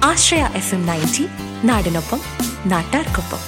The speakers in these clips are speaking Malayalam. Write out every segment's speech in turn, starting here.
ആശ്രയ എഫ് എം നയൻറ്റി നാടിനൊപ്പം നാട്ടാർക്കൊപ്പം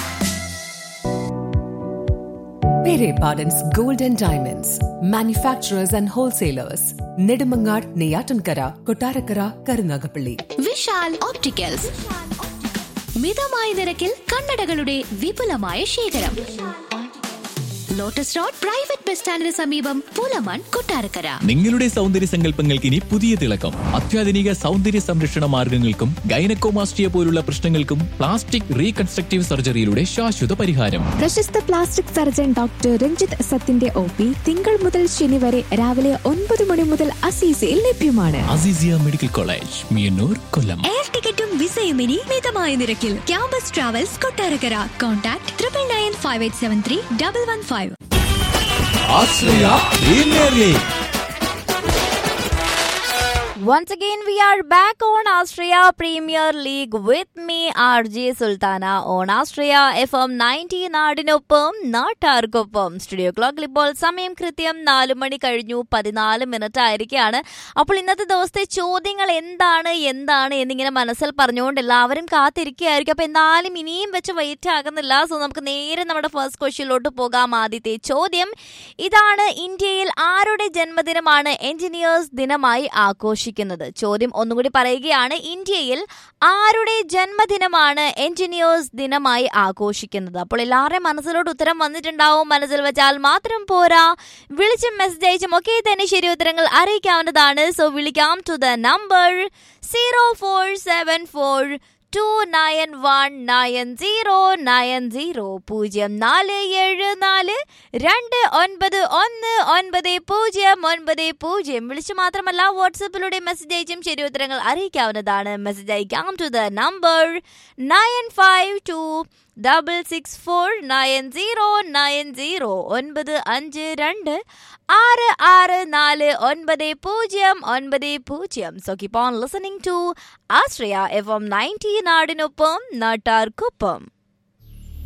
Pere Pardon's Gold and Diamonds, manufacturers and wholesalers, Nedumangad, Neyatankara, Kotarakara, Karunagapalli. Vishal opticals മിതമായ നിരക്കിൽ കണ്ണടകളുടെ വിപുലമായ ശേഖരം ലോട്ടസ് റോഡ് പ്രൈവറ്റ് ബസ് സ്റ്റാൻഡിന് സമീപം പൂലമൺ കൊട്ടാരക്കര നിങ്ങളുടെ സൗന്ദര്യ സങ്കല്പങ്ങൾക്ക് ഇനി പുതിയ തിളക്കം അത്യാധുനിക സൗന്ദര്യ സംരക്ഷണ മാർഗങ്ങൾക്കും ഗൈനക്കോമാസ്ട്രിയ പോലുള്ള പ്രശ്നങ്ങൾക്കും പ്ലാസ്റ്റിക് റീകൺസ്ട്രക്റ്റീവ് സർജറിയിലൂടെ ശാശ്വത പരിഹാരം പ്രശസ്ത പ്ലാസ്റ്റിക് സർജൻ ഡോക്ടർ രഞ്ജിത്ത് സത്തിന്റെ ഒ പി തിങ്കൾ മുതൽ ശനി വരെ രാവിലെ ഒൻപത് മണി മുതൽ അസീസയിൽ ലഭ്യമാണ് Azeezia medical college Meeyannoor Kollam air ടിക്കറ്റും വിസയും ഇനി മിതമായ നിരക്കിൽ campus travels Kottarakkara contact triple nine five eight seven three double one five Once again, we are back on Australia Premier League with me, RJ Sultana, on Australia FM 90 നാടിനൊപ്പം നാട്ടാർക്കൊപ്പം സ്റ്റുഡിയോ ക്ലോക്കിൽ ഇപ്പോൾ സമയം കൃത്യം നാല് മണി കഴിഞ്ഞു പതിനാല് മിനിറ്റ് ആയിരിക്കുകയാണ് അപ്പോൾ ഇന്നത്തെ ദിവസത്തെ ചോദ്യങ്ങൾ എന്താണ് എന്താണ് എന്നിങ്ങനെ മനസ്സിൽ പറഞ്ഞുകൊണ്ട് എല്ലാവരും കാത്തിരിക്കുകയായിരിക്കും അപ്പോൾ എന്നാലും ഇനിയും വെച്ച് വെയിറ്റ് ആകുന്നില്ല സോ നമുക്ക് നേരെ നമ്മുടെ ഫസ്റ്റ് ക്വസ്റ്റ്യനിലോട്ട് പോകാം ആദ്യത്തെ ചോദ്യം ഇതാണ് ഇന്ത്യയിൽ ആരുടെ ജന്മദിനമാണ് എഞ്ചിനീയേഴ്സ് ദിനമായി ആഘോഷിക്കുന്നത് ചോദ്യം ഒന്നുകൂടി പറയുകയാണ് ഇന്ത്യയിൽ ആരുടെ ജന്മദിനമാണ് എഞ്ചിനീയേഴ്സ് ദിനമായി ആഘോഷിക്കുന്നത് അപ്പോൾ എല്ലാവരുടെയും മനസ്സിലോട്ട് ഉത്തരം വന്നിട്ടുണ്ടാവും മനസ്സിൽ വെച്ചാൽ മാത്രം പോരാ വിളിച്ചും മെസ്സേജ് അയച്ചും ഒക്കെ തന്നെ ശരി ഉത്തരങ്ങൾ അറിയിക്കാവുന്നതാണ് സോ വിളിക്കാം to the number zero four seven four two nine one nine zero nine zero പൂജ്യം നാല് ഏഴ് നാല് രണ്ട് ഒൻപത് ഒന്ന് ഒൻപത് പൂജ്യം ഒൻപത് പൂജ്യം വിളിച്ചു മാത്രമല്ല വാട്സപ്പിലൂടെ മെസ്സേജ് അയച്ചും ശരി ഉത്തരങ്ങൾ അറിയിക്കാവുന്നതാണ് മെസ്സേജ് അയക്കാം to the number nine five two double six four nine zero nine zero ഒൻപത് അഞ്ച് രണ്ട് ആറ് ആറ് നാല് ഒൻപത് പൂജ്യം ഒൻപത് പൂജ്യം so keep on listening to Ashraya F M ninety നാടിനൊപ്പം നാട്ടാർക്കൊപ്പം